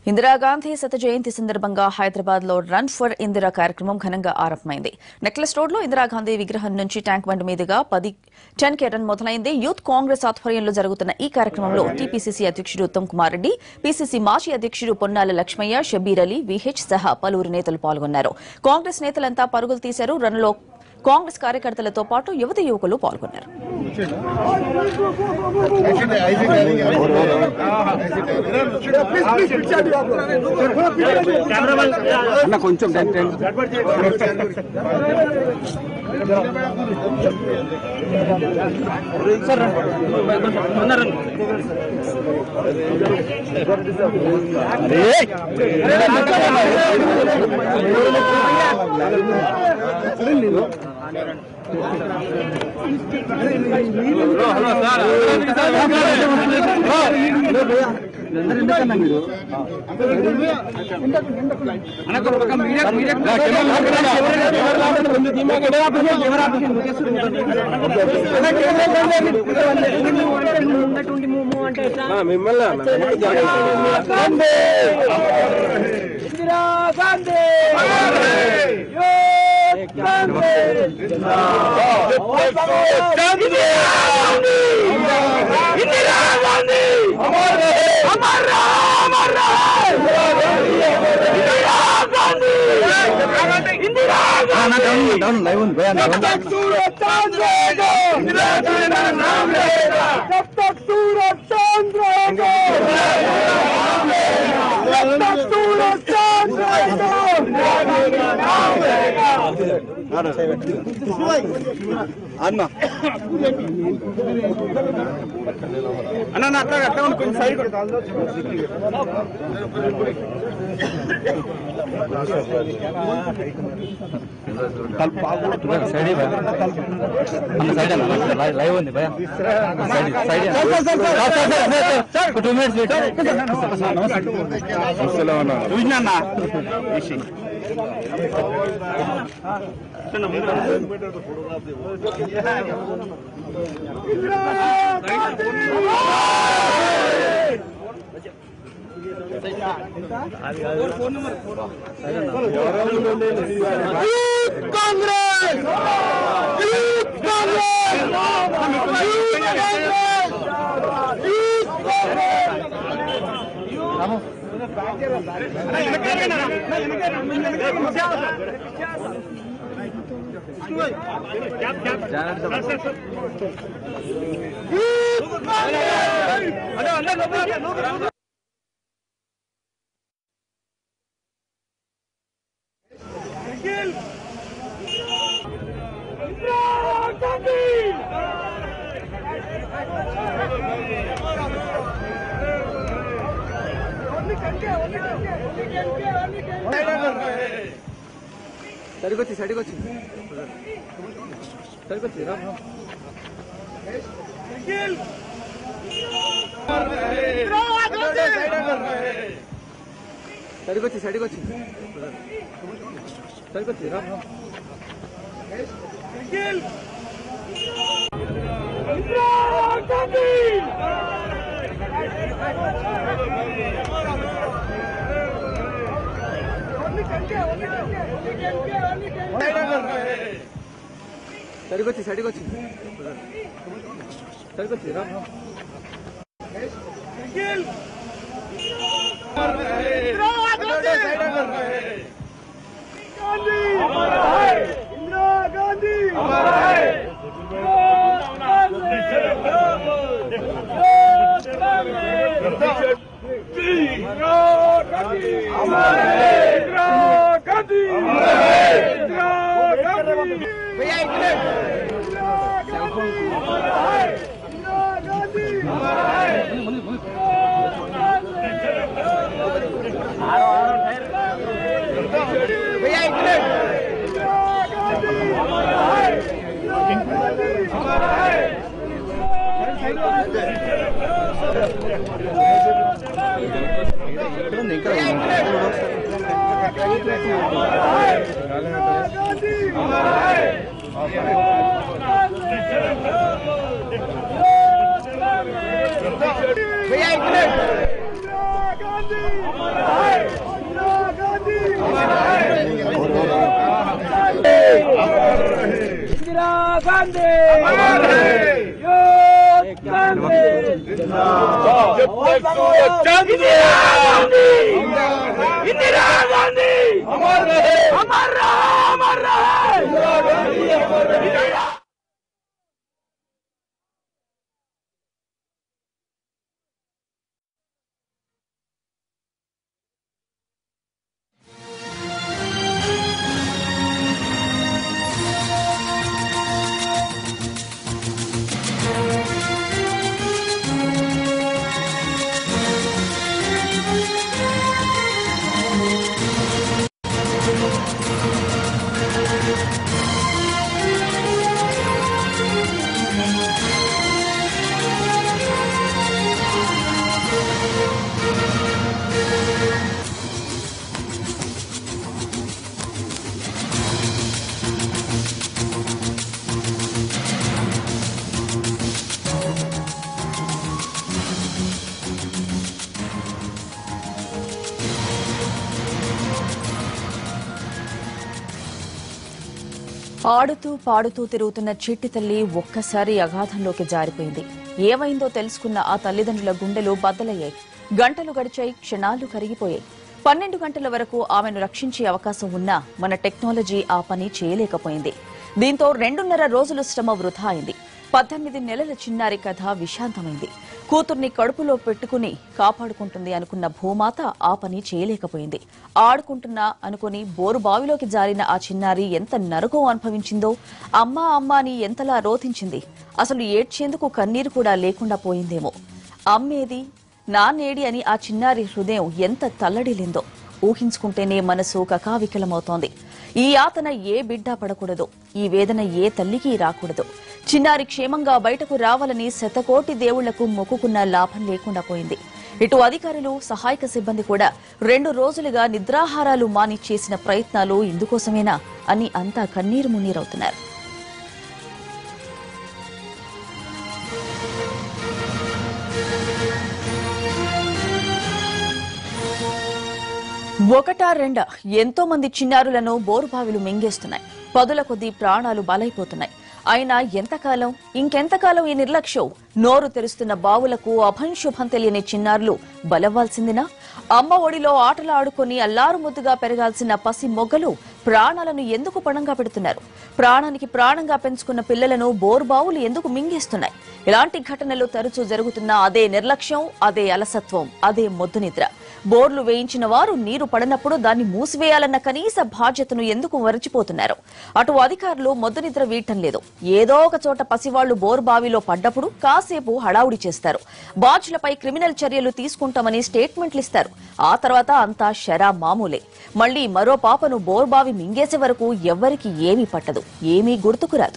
ఇందిరాగాంధీ శత జయంతి సందర్భంగా హైదరాబాద్ లో రన్ ఫర్ ఇందిరా కార్యక్రమం ఘనంగా ఆరంభమైంది నెక్లెస్ రోడ్ లో ఇందిరాగాంధీ విగ్రహం నుంచి ట్యాంక్ బండ్ మీదుగా పది టెన్ కే రన్ మొదలైంది యూత్ కాంగ్రెస్ ఆధ్వర్యంలో జరుగుతున్న ఈ కార్యక్రమంలో టీపీసీసీ అధ్యక్షుడు ఉత్తమ్ కుమార్ రెడ్డి పీసీసీ మాజీ అధ్యక్షుడు పొన్నాల లక్ష్మయ్య షబీర్ అలీ విహెచ్ సహా పలువురు నేతలు పాల్గొన్నారు కాంగ్రెస్ నేతలంతా పరుగులు తీశారు రన్ లో కాంగ్రెస్ కార్యకర్తలతో పాటు యువతి యువకులు పాల్గొన్నారు అన్న కొంచెం టెన్ టెన్ అన్న అన్న అన్న అట్లా అట్లా ఉండు, కొంచెం సైడ్ లైవ్ ఉంది భయ టూ మినిట్స్ చూసినా సరికొచ్చి సరికొచ్చి సరికొచ్చి రా సరికొచ్చి సరికొచ్చి సరికొచ్చి రా సరికొచ్చి సరికొచ్చి సరికొచ్చి రా భయ్యా ఇక్కడ గాంధీ యూత్ గాంధీ ఇందిరా గాంధీ అమర్ అమర్ అమర్ ఆడుతూ పాడుతూ తిరుగుతున్న చిట్టి తల్లి ఒక్కసారి అగాధంలోకి జారిపోయింది ఏమైందో తెలుసుకున్న ఆ తల్లిదండ్రుల గుండెలు బద్దలయ్యాయి గంటలు గడిచాయి క్షణాలు కరిగిపోయాయి పన్నెండు గంటల వరకు ఆమెను రక్షించే అవకాశం ఉన్నా మన టెక్నాలజీ ఆ పని చేయలేకపోయింది దీంతో రెండున్నర రోజులు శ్రమ వృధా అయింది పద్దెనిమిది నెలల చిన్నారి కథ విషాంతమైంది కూతుర్ని కడుపులో పెట్టుకుని కాపాడుకుంటుంది అనుకున్న భూమాత ఆ పని చేయలేకపోయింది ఆడుకుంటున్నా అనుకుని బోరు బావిలోకి జారిన ఆ చిన్నారి ఎంత నరకం అనుభవించిందో అమ్మా అమ్మా అని ఎంతలా రోధించింది అసలు ఏడ్చేందుకు కన్నీరు కూడా లేకుండా పోయిందేమో అమ్మేది నాన్నేడి అని ఆ చిన్నారి హృదయం ఎంత తల్లడిల్లిందో ఊహించుకుంటేనే మనసు కకావికలమవుతోంది ఈ యాతన ఏ బిడ్డ పడకూడదు ఈ వేదన ఏ తల్లికి రాకూడదు చిన్నారి క్షేమంగా బయటకు రావాలని శతకోటి దేవుళ్లకు మొక్కుకున్న లాభం లేకుండా పోయింది ఇటు అధికారులు సహాయక సిబ్బంది కూడా రెండు రోజులుగా నిద్రాహారాలు మాని చేసిన ప్రయత్నాలు ఇందుకోసమేనా అని అంతా కన్నీరు మున్నీరవుతున్నారు ఒకటా రెండా ఎంతో మంది చిన్నారులను బోరుబావిలు మింగేస్తున్నాయి పదుల కొద్దీ ప్రాణాలు బలైపోతున్నాయి అయినా ఎంతకాలం ఇంకెంతకాలం ఈ నిర్లక్ష్యం నోరు తెరుస్తున్న బావులకు అభంశుభం తెలియని చిన్నారులు బలవ్వాల్సిందినా అమ్మ ఒడిలో ఆటలు ఆడుకుని అల్లారు ముద్దుగా పెరగాల్సిన పసి మొగ్గలు ప్రాణాలను ఎందుకు పణంగా పెడుతున్నారు ప్రాణానికి ప్రాణంగా పెంచుకున్న పిల్లలను బోరుబావులు ఎందుకు మింగేస్తున్నాయి ఇలాంటి ఘటనలు తరచూ జరుగుతున్న అదే నిర్లక్ష్యం అదే అలసత్వం అదే మొద్దు నిద్ర బోర్లు వేయించిన వారు నీరు పడనప్పుడు దాన్ని మూసివేయాలన్న కనీస బాధ్యతను ఎందుకు మరచిపోతున్నారు అటు అధికారులు మొద్దు నిద్ర వీయటం లేదు ఏదో ఒక చోట పసివాళ్లు బోరు బావిలో పడ్డప్పుడు కాసేపు హడావుడి చేస్తారు బాధ్యులపై క్రిమినల్ చర్యలు తీసుకుంటామని స్టేట్మెంట్లు ఇస్తారు ఆ తర్వాత అంతా షరా మామూలే మళ్లీ మరో పాపను బోర్బావి మింగేసే వరకు ఎవ్వరికి ఏమీ పట్టదు ఏమీ గుర్తుకురాదు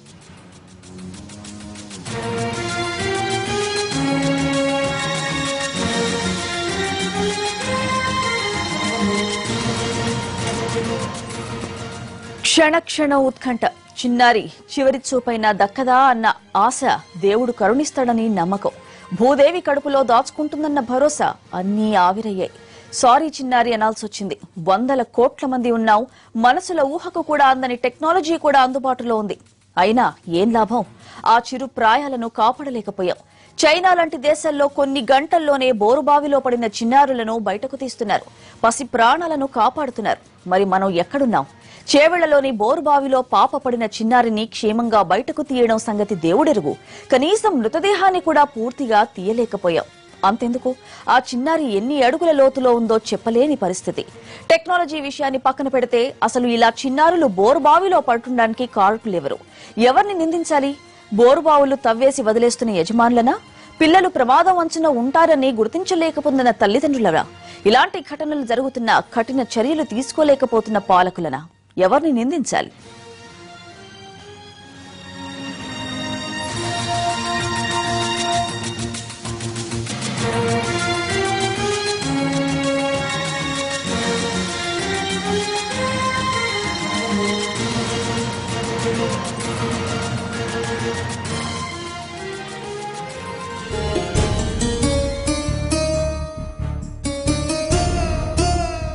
క్షణ క్షణ ఉత్కంఠ చిన్నారి చివరి చూపైన దక్కదా అన్న ఆశ దేవుడు కరుణిస్తాడని నమ్మకం భూదేవి కడుపులో దాచుకుంటుందన్న భరోసా అన్నీ ఆవిరయ్యాయి సారీ చిన్నారి అనాల్సొచ్చింది వందల కోట్ల మంది ఉన్నాం మనసుల ఊహకు కూడా అందని టెక్నాలజీ కూడా అందుబాటులో ఉంది అయినా ఏం లాభం ఆ చిరు ప్రాయాలను కాపాడలేకపోయాం చైనా లాంటి దేశాల్లో కొన్ని గంటల్లోనే బోరుబావిలో పడిన చిన్నారులను బయటకు తీస్తున్నారు పసి ప్రాణాలను కాపాడుతున్నారు మరి మనం ఎక్కడున్నాం చేవెళ్లలోని బోరుబావిలో పాప పడిన చిన్నారిని క్షేమంగా బయటకు తీయడం సంగతి దేవుడెరుగు కనీసం మృతదేహాన్ని కూడా పూర్తిగా తీయలేకపోయాం అంతెందుకు ఆ చిన్నారి ఎన్ని అడుగుల లోతులో ఉందో చెప్పలేని పరిస్థితి టెక్నాలజీ విషయాన్ని పక్కన పెడితే అసలు ఇలా చిన్నారులు బోరుబావిలో పడుతుండడానికి కారకులెవరు ఎవరిని నిందించాలి బోరుబావులు తవ్వేసి వదిలేస్తున్న యజమానులనా పిల్లలు ప్రమాదం అంచున ఉంటారని గుర్తించలేకపోతున్న తల్లిదండ్రులనా ఇలాంటి ఘటనలు జరుగుతున్న కఠిన చర్యలు తీసుకోలేకపోతున్న పాలకులనా ఎవరిని నిందించాలి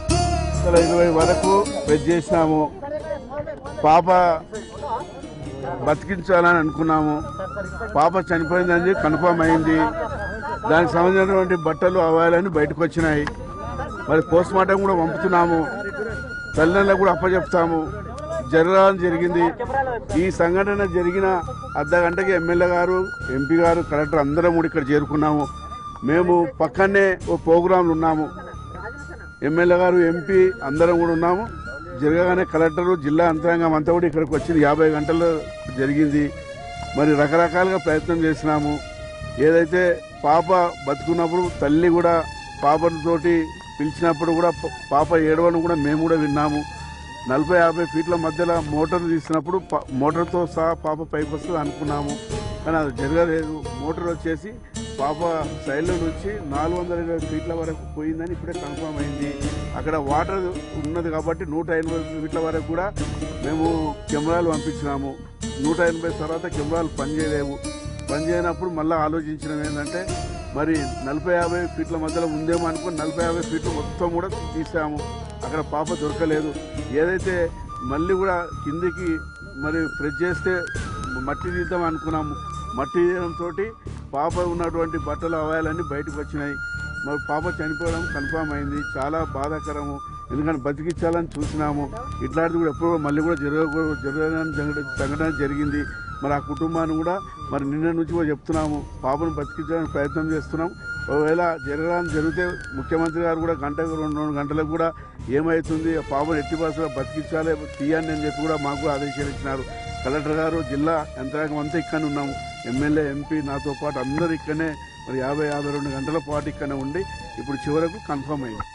వందల ఇరవై వరకు వెజ్ చేసినాము పాప బతికించాలని అనుకున్నాము పాప చనిపోయిందని కన్ఫర్మ్ అయింది దానికి సంబంధించినటువంటి బట్టలు అవాయాలని బయటకు వచ్చినాయి మరి పోస్ట్ మార్టం కూడా పంపుతున్నాము తల్లిదండ్రులకు కూడా అప్పచెప్తాము జరగడం జరిగింది ఈ సంఘటన జరిగిన అర్ధ గంటకి ఎమ్మెల్యే గారు ఎంపీ గారు కలెక్టర్ అందరం కూడా ఇక్కడ చేరుకున్నాము మేము పక్కనే ఓ ప్రోగ్రాంలు ఉన్నాము ఎమ్మెల్యే గారు ఎంపీ అందరం కూడా ఉన్నాము జరగగానే కలెక్టరు జిల్లా యంత్రాంగం అంతా కూడా ఇక్కడికి వచ్చింది యాభై గంటల్లో జరిగింది మరి రకరకాలుగా ప్రయత్నం చేసినాము ఏదైతే పాప బతుకున్నప్పుడు తల్లి కూడా పాపతోటి పిలిచినప్పుడు కూడా ప- పాప ఏడవను కూడా మేము కూడా విన్నాము నలభై యాభై ఫీట్ల మధ్యలో మోటార్ తీసినప్పుడు ప- మోటార్తో సహా పాప పైకి వస్తుంది అనుకున్నాము కానీ అది జరగలేదు మోటార్ వచ్చేసి పాప సైడ్లో నుంచి నాలుగు వందల ఇరవై ఫీట్ల వరకు పోయిందని ఇప్పుడే కన్ఫర్మ్ అయింది అక్కడ వాటర్ ఉన్నది కాబట్టి నూట ఎనభై ఫీట్ల వరకు కూడా మేము కెమెరాలు పంపించినాము నూట ఎనభై తర్వాత కెమెరాలు పనిచేయలేవు పనిచేయనప్పుడు మళ్ళీ ఆలోచించడం ఏంటంటే మరి నలభై యాభై ఫీట్ల మధ్యలో ఉందేమో అనుకుని నలభై యాభై ఫీట్లు మొత్తం కూడా తీసాము అక్కడ పాప దొరకలేదు ఏదైతే మళ్ళీ కూడా కిందికి మరి ప్రెస్ చేస్తే మట్టి తీద్దాం అనుకున్నాము మట్టి తీయడంతో పాప ఉన్నటువంటి బట్టలు అవాయాలన్నీ బయటకు వచ్చినాయి మరి పాప చనిపోవడం కన్ఫామ్ అయింది చాలా బాధాకరము ఎందుకంటే బతికించాలని చూసినాము ఇట్లాంటిది కూడా ఎప్పుడో మళ్ళీ కూడా జరగ జరగని జరగ- సంఘటన జరిగింది మరి ఆ కుటుంబాన్ని కూడా మరి నిన్న నుంచి కూడా చెప్తున్నాము పాపను బతికించడానికి ప్రయత్నం చేస్తున్నాం ఒకవేళ జరగడానికి జరిగితే ముఖ్యమంత్రి గారు కూడా గంటకు రెండు రెండు గంటలకు కూడా ఏమవుతుంది ఆ పాపను ఎట్టి బస్సులో బతికించాలి తీయండి అని చెప్పి కూడా మాకు కూడా ఆదేశాలు ఇచ్చినారు కలెక్టర్ గారు జిల్లా యంత్రాంగం అంతా ఇక్కడనే ఉన్నాము ఎమ్మెల్యే ఎంపీ నాతో పాటు అందరూ ఇక్కడనే మరి యాభై యాభై రెండు గంటల పాటు ఇక్కడనే ఉండి ఇప్పుడు చివరకు కన్ఫర్మ్ అయింది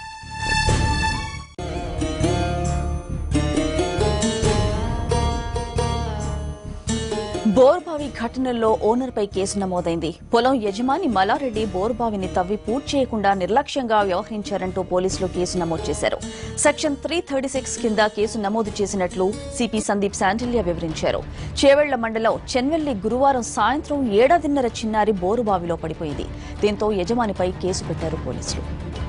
బోర్బావి ఘటనలో ఓనర్ పై కేసు నమోదైంది పొలం యజమాని మలారెడ్డి బోర్బావిని తవ్వి పూర్తి చేయకుండా నిర్లక్ష్యంగా వ్యవహరించారంటూ పోలీసులు కేసు నమోదు చేశారు సెక్షన్ త్రీ థర్టీ సిక్స్ కింద కేసు నమోదు చేసినట్లు సిపి సందీప్ శాండిల్య వివరించారు చేవెళ్ల మండలం చెన్వెల్లి గురువారం సాయంత్రం ఏడాదిన్నర చిన్నారి బోరుబావిలో పడిపోయింది దీంతో యజమానిపై కేసు పెట్టారు పోలీసులు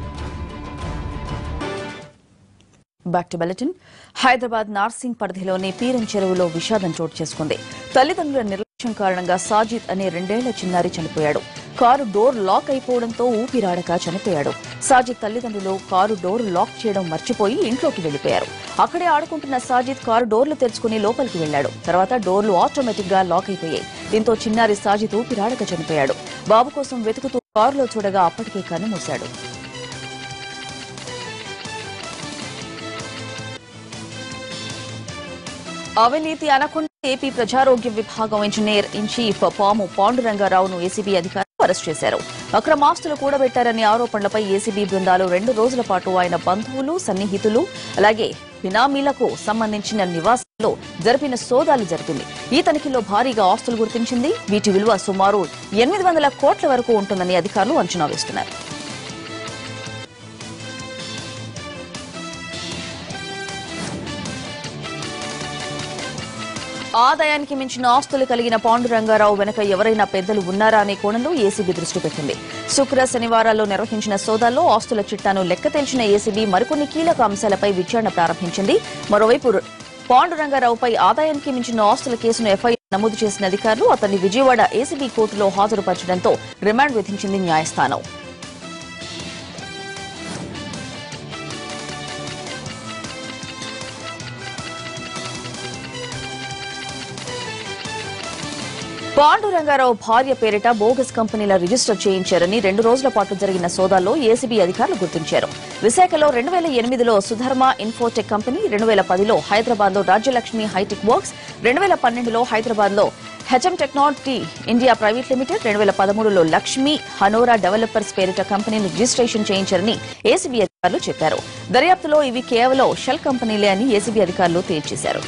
back to bulletin Hyderabad Narsingi పరిధిలోని పీరం చెరువులో విషాదం చోటు చేసుకుంది తల్లిదండ్రుల నిర్లక్ష్యం కారణంగా సాజిద్ అనే రెండేళ్ల చిన్నారి చనిపోయాడు కారు డోర్ లాక్ అయిపోవడంతో ఊపిరాడక చనిపోయాడు సాజిద్ తల్లిదండ్రులు కారు డోర్ లాక్ చేయడం మర్చిపోయి ఇంట్లోకి వెళ్లిపోయారు అక్కడే ఆడుకుంటున్న సాజిద్ కారు డోర్లు తెరుచుకుని లోపలికి వెళ్లాడు తర్వాత డోర్లు ఆటోమేటిక్ గా లాక్ అయిపోయాయి దీంతో చిన్నారి సాజిద్ ఊపిరాడక చనిపోయాడు బాబు కోసం వెతుకుతూ కారులో చూడగా అప్పటికే కన్నుమూశాడు అవినీతి అనకుండా ఏపీ ప్రజారోగ్య విభాగం ఇంజనీర్ ఇన్ చీఫ్ పాము పాండురంగారావును ఏసీబీ అధికారులు అరెస్ట్ చేశారు అక్రమాస్తులు కూడబెట్టారనే ఆరోపణలపై ఏసీబీ బృందాలు రెండు రోజుల పాటు ఆయన బంధువులు సన్నిహితులు అలాగే బినామీలకు సంబంధించిన నివాసాల్లో జరిపిన సోదాలు జరిపింది ఈ తనిఖీలో భారీగా ఆస్తులు గుర్తించింది వీటి విలువ సుమారు ఎనిమిది వందల కోట్ల వరకు ఉంటుందని అధికారులు అంచనా వేస్తున్నారు ఆదాయానికి మించిన ఆస్తులు కలిగిన పాండురంగారావు వెనుక ఎవరైనా పెద్దలు ఉన్నారా అనే కోణంలో ఏసీబీ దృష్టి పెట్టింది శుక్ర శనివారాల్లో నిర్వహించిన సోదాల్లో ఆస్తుల చిట్టాను లెక్క తేల్చిన ఏసీబీ మరికొన్ని కీలక అంశాలపై విచారణ ప్రారంభించింది మరోవైపు పాండురంగారావుపై ఆదాయానికి మించిన ఆస్తుల కేసును ఎఫ్ఐఆర్ నమోదు చేసిన అధికారులు అతన్ని విజయవాడ ఏసీబీ కోర్టులో హాజరుపరచడంతో రిమాండ్ విధించింది న్యాయస్థానం పాండురంగారావు భార్య పేరిట బోగస్ కంపెనీల రిజిస్టర్ చేయించారని రెండు రోజుల పాటు జరిగిన సోదాల్లో ఏసీబీ అధికారులు గుర్తించారు విశాఖలో రెండు వేల ఎనిమిదిలో సుధర్మ ఇన్ఫోటెక్ కంపెనీ రెండు వేల పదిలో హైదరాబాద్ లో రాజ్యలక్ష్మి హైటెక్ వర్క్స్ రెండు వేల పన్నెండులో హైదరాబాద్ లో HM technology India private limited రెండు వేల పదమూడులో లక్ష్మి హనోరా డెవలపర్స్ పేరిట కంపెనీని రిజిస్ట్రేషన్ చేయించారని ఏసీబీ అధికారులు చెప్పారు దర్యాప్తులో ఇవి కేవలం షెల్ కంపెనీలే అని ఏసీబీ అధికారులు తేల్చేశారు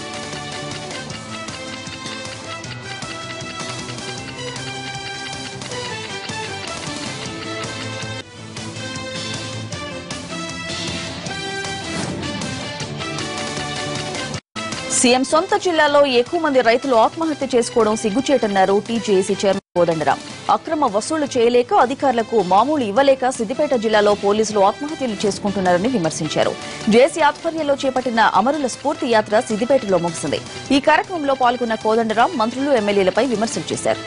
సీఎం సొంత జిల్లాలో ఎక్కువ మంది రైతులు ఆత్మహత్య చేసుకోవడం సిగ్గుచేటన్నారు టీజేఏసీ చైర్మన్ కోదండరాం అక్రమ వసూళ్లు చేయలేక అధికారులకు మామూలు ఇవ్వలేక సిద్దిపేట జిల్లాలో పోలీసులు ఆత్మహత్యలు చేసుకుంటున్నారని విమర్శించారు జేసీ ఆధ్వర్యంలో చేపట్టిన అమరుల స్ఫూర్తి యాత్ర సిద్దిపేటలో ముగిసింది ఈ కార్యక్రమంలో పాల్గొన్న కోదండరాం మంత్రులు ఎమ్మెల్యేలపై విమర్శలు చేశారు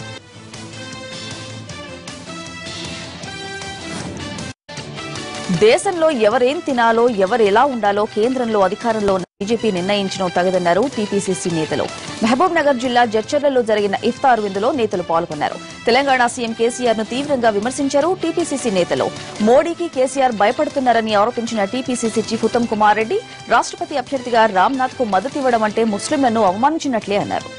దేశంలో ఎవరేం తినాలో ఎవరు ఎలా ఉండాలో కేంద్రంలో అధికారంలో ఉన్న బీజేపీ నిర్ణయించడం తగదన్నారు టీపీసీసీ నేతలు మహబూబ్ నగర్ జిల్లా జడ్చర్లలో జరిగిన ఇఫ్తార్ విందులో నేతలు పాల్గొన్నారు తెలంగాణ సీఎం కేసీఆర్ ను తీవ్రంగా విమర్శించారు టీపీసీసీ నేతలు మోడీకి కేసీఆర్ భయపడుతున్నారని ఆరోపించిన టీపీసీసీ చీఫ్ ఉత్తమ్ కుమార్ రెడ్డి రాష్ట్రపతి అభ్యర్థిగా రామ్నాథ్ కు మద్దతివ్వడం అంటే ముస్లింలను అవమానించినట్లే అన్నారు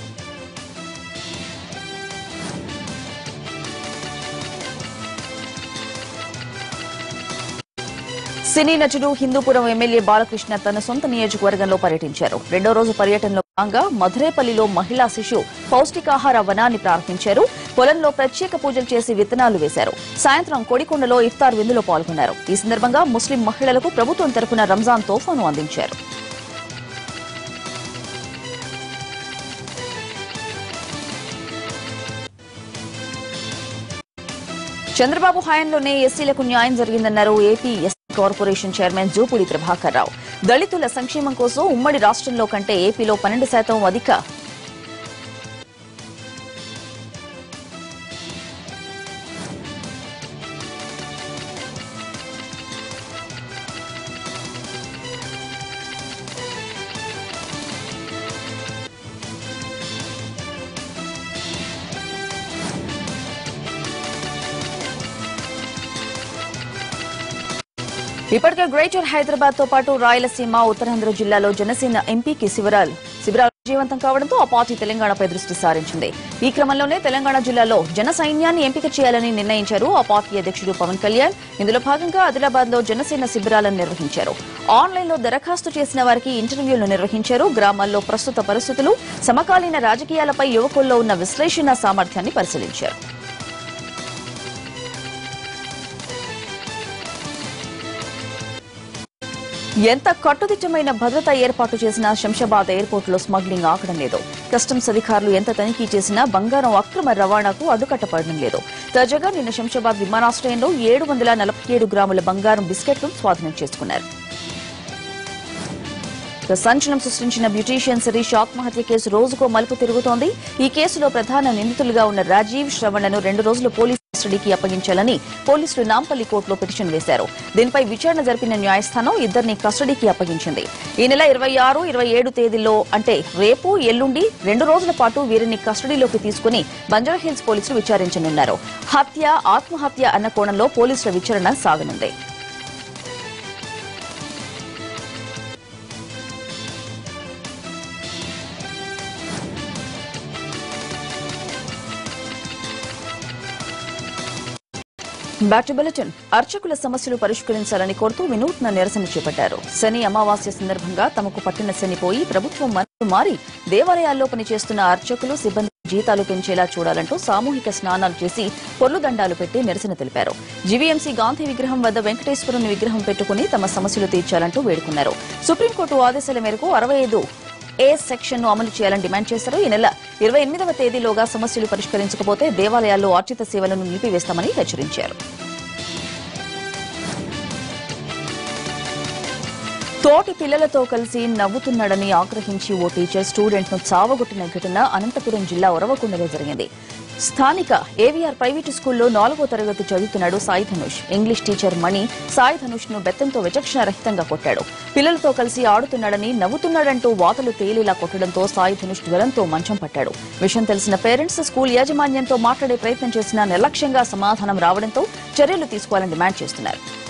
సినీ నటుడు హిందూపురం ఎమ్మెల్యే బాలకృష్ణ తన సొంత నియోజకవర్గంలో పర్యటించారు రెండో రోజు పర్యటనలో భాగంగా మధురేపల్లిలో మహిళా శిశు పౌష్టికాహార వనాన్ని ప్రారంభించారు పొలంలో ప్రత్యేక పూజలు చేసి విత్తనాలు వేశారు సాయంత్రం కొడికొండలో ఇఫ్తార్ విందులో పాల్గొన్నారు ఈ సందర్భంగా ముస్లిం మహిళలకు ప్రభుత్వం తరపున రంజాన్ తోఫాను అందించారు చంద్రబాబు హయాంలోనే ఎస్సీలకు న్యాయం జరిగిందన్నారు AP SC corporation chairman Jupudi Prabhakar Rao దళితుల సంక్షేమం కోసం ఉమ్మడి రాష్ట్రంలో కంటే ఏపీలో పన్నెండు శాతం అధిక ఇప్పటికే గ్రేటర్ హైదరాబాద్ తో పాటు రాయలసీమ ఉత్తరాంధ్ర జిల్లాలో జనసేన ఎంపీకి శిబిరాలు శిబిరాలు విజయవంతం కావడంతో ఆ పార్టీ తెలంగాణపై దృష్టి సారించింది ఈ క్రమంలోనే తెలంగాణ జిల్లాలో జన సైన్యాన్ని ఎంపిక చేయాలని నిర్ణయించారు ఆ పార్టీ అధ్యక్షుడు పవన్ కళ్యాణ్ ఇందులో భాగంగా ఆదిలాబాద్ లో జనసేన శిబిరాలను నిర్వహించారు ఆన్లైన్ లో దరఖాస్తు చేసిన వారికి ఇంటర్వ్యూలు నిర్వహించారు గ్రామాల్లో ప్రస్తుత పరిస్థితులు సమకాలీన రాజకీయాలపై యువకుల్లో ఉన్న విశ్లేషణ సామర్థ్యాన్ని పరిశీలించారు ఎంత కట్టుదిట్టమైన భద్రత ఏర్పాటు చేసినా శంషాబాద్ ఎయిర్పోర్టులో స్మగ్లింగ్ ఆగడం లేదు కస్టమ్స్ అధికారులు ఎంత తనిఖీ చేసినా బంగారం అక్రమ రవాణాకు అడ్డుకట్టపడడం లేదు తాజాగా నిన్న శంషాబాద్ విమానాశ్రయంలో ఏడు వందల నలభై ఏడు గ్రాముల బంగారం బిస్కెట్లు స్వాధీనం చేసుకున్నారు ఇక సంచలనం సృష్టించిన బ్యూటీషియన్ శిరీష్ ఆత్మహత్య కేసు రోజుకో మలుపు తిరుగుతోంది ఈ కేసులో ప్రధాన నిందితులుగా ఉన్న రాజీవ్ శ్రవణ్లను రెండు రోజులు పోలీసు కస్టడీకి అప్పగించాలని పోలీసులు నాంపల్లి కోర్టులో పిటిషన్ వేశారు దీనిపై విచారణ జరిపిన న్యాయస్థానం ఇద్దరిని కస్టడీకి అప్పగించింది ఈ నెల ఇరవై ఆరు ఇరవై ఏడు తేదీల్లో అంటే రేపు ఎల్లుండి రెండు రోజుల పాటు వీరిని కస్టడీలోకి తీసుకుని బంజారాహిల్స్ పోలీసులు విచారించనున్నారు హత్య ఆత్మహత్య అన్న కోణంలో పోలీసుల విచారణ సాగనుంది బ్యాక్ టు బులెటిన్ అర్చకుల సమస్యలు పరిష్కరించాలని కోరుతూ వినూత్న నిరసన చేపట్టారు శని అమావాస్య సందర్భంగా తమకు పట్టిన శని పోయి ప్రభుత్వం మనసు మారి దేవాలయాల్లో పనిచేస్తున్న అర్చకులు సిబ్బంది జీతాలు పెంచేలా చూడాలంటూ సామూహిక స్నానాలు చేసి పొర్లు దండాలు పెట్టి నిరసన తెలిపారు జీవీఎంసీ గాంధీ విగ్రహం వద్ద వెంకటేశ్వరుని విగ్రహం పెట్టుకుని తమ సమస్యలు తీర్చాలంటూ వేడుకున్నారు సుప్రీంకోర్టు ఆదేశాల మేరకు అరవై ఐదు ఏ సెక్షన్ ను అమలు చేయాలని డిమాండ్ చేశారు ఈ నెల ఇరవై ఎనిమిదవ తేదీలోగా సమస్యలు పరిష్కరించకపోతే దేవాలయాల్లో ఆర్జిత సేవలను నిలిపివేస్తామని హెచ్చరించారు తోటి పిల్లలతో కలిసి నవ్వుతున్నాడని ఆగ్రహించి ఓ టీచర్ స్టూడెంట్ ను చావగొట్టిన ఘటన అనంతపురం జిల్లా ఒరవకొండలో జరిగింది స్థానిక ఏవీఆర్ ప్రైవేటు స్కూల్లో నాలుగో తరగతి చదువుతున్నాడు సాయి ధనుష్ ఇంగ్లీష్ టీచర్ మణి సాయి ధనుష్ ను బెత్తంతో విచక్షణ రహితంగా కొట్టాడు పిల్లలతో కలిసి ఆడుతున్నాడని నవ్వుతున్నాడంటూ వాతలు తేలిలా కొట్టడంతో సాయి ధనుష్ జ్వరంతో మంచం పట్టాడు విషయం తెలిసిన పేరెంట్స్ స్కూల్ యాజమాన్యంతో మాట్లాడే ప్రయత్నం చేసినా నిర్లక్ష్యంగా సమాధానం రావడంతో చర్యలు తీసుకోవాలని డిమాండ్ చేస్తున్నారు